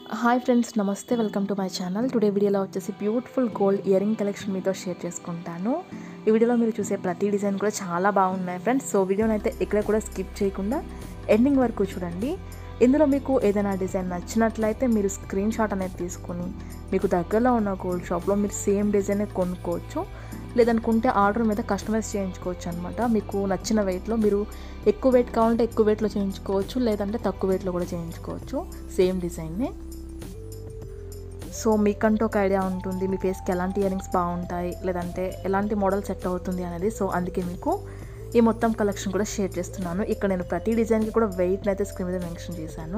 hi friends నమస్తే welcome to my channel today వీడియోలో వచ్చేసి beautiful gold ear ring collection మీతో షేర్ చేసుకుంటాను ఈ వీడియోలో మీరు చూసే ప్రతి డిజైన్ కూడా చాలా బాగున్నాయి ఫ్రెండ్స్ సో వీడియోని అయితే ఎక్కడ కూడా స్కిప్ చేయకుండా ఎండింగ్ వరకు చూడండి ఇందులో మీకు ఏదైనా డిజైన్ నచ్చినట్లయితే మీరు స్క్రీన్ షాట్ అనేది తీసుకొని మీకు దగ్గరలో ఉన్న గోల్డ్ షాప్లో మీరు సేమ్ డిజైనే కొనుక్కోవచ్చు లేదనుకుంటే ఆర్డర్ మీద కస్టమైజ్ చేయించుకోవచ్చు అనమాట మీకు నచ్చిన వెయిట్లో మీరు ఎక్కువ వెయిట్ కావాలంటే ఎక్కువ వెయిట్లో చేయించుకోవచ్చు లేదంటే తక్కువ వెయిట్లో కూడా చేయించుకోవచ్చు సేమ్ డిజైన్నే సో మీకంటూ ఒక ఐడియా ఉంటుంది మీ ఫేస్కి ఎలాంటి ఇయరింగ్స్ బాగుంటాయి లేదంటే ఎలాంటి మోడల్ సెట్ అవుతుంది అనేది సో అందుకే మీకు ఈ మొత్తం కలెక్షన్ కూడా షేర్ చేస్తున్నాను ఇక్కడ నేను ప్రతి డిజైన్కి కూడా వెయిట్ని అయితే స్క్రీన్ మీద మెన్షన్ చేశాను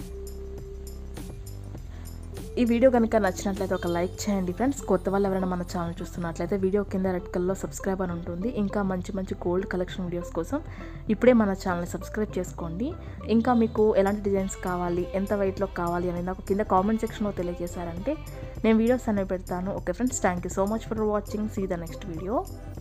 ఈ వీడియో కనుక నచ్చినట్లయితే ఒక లైక్ చేయండి ఫ్రెండ్స్ కొత్త వాళ్ళు ఎవరైనా మన ఛానల్ చూస్తున్నట్లయితే వీడియో కింద రెడ్ కలర్లో సబ్స్క్రైబ్ అని ఉంటుంది ఇంకా మంచి మంచి గోల్డ్ కలెక్షన్ వీడియోస్ కోసం ఇప్పుడే మన ఛానల్ని సబ్స్క్రైబ్ చేసుకోండి ఇంకా మీకు ఎలాంటి డిజైన్స్ కావాలి ఎంత వెయిట్లో కావాలి అనేది నాకు కింద కామెంట్ సెక్షన్లో తెలియజేశారంటే నేను వీడియోస్ అనేవి పెడతాను okay friends thank you so much for watching see the next video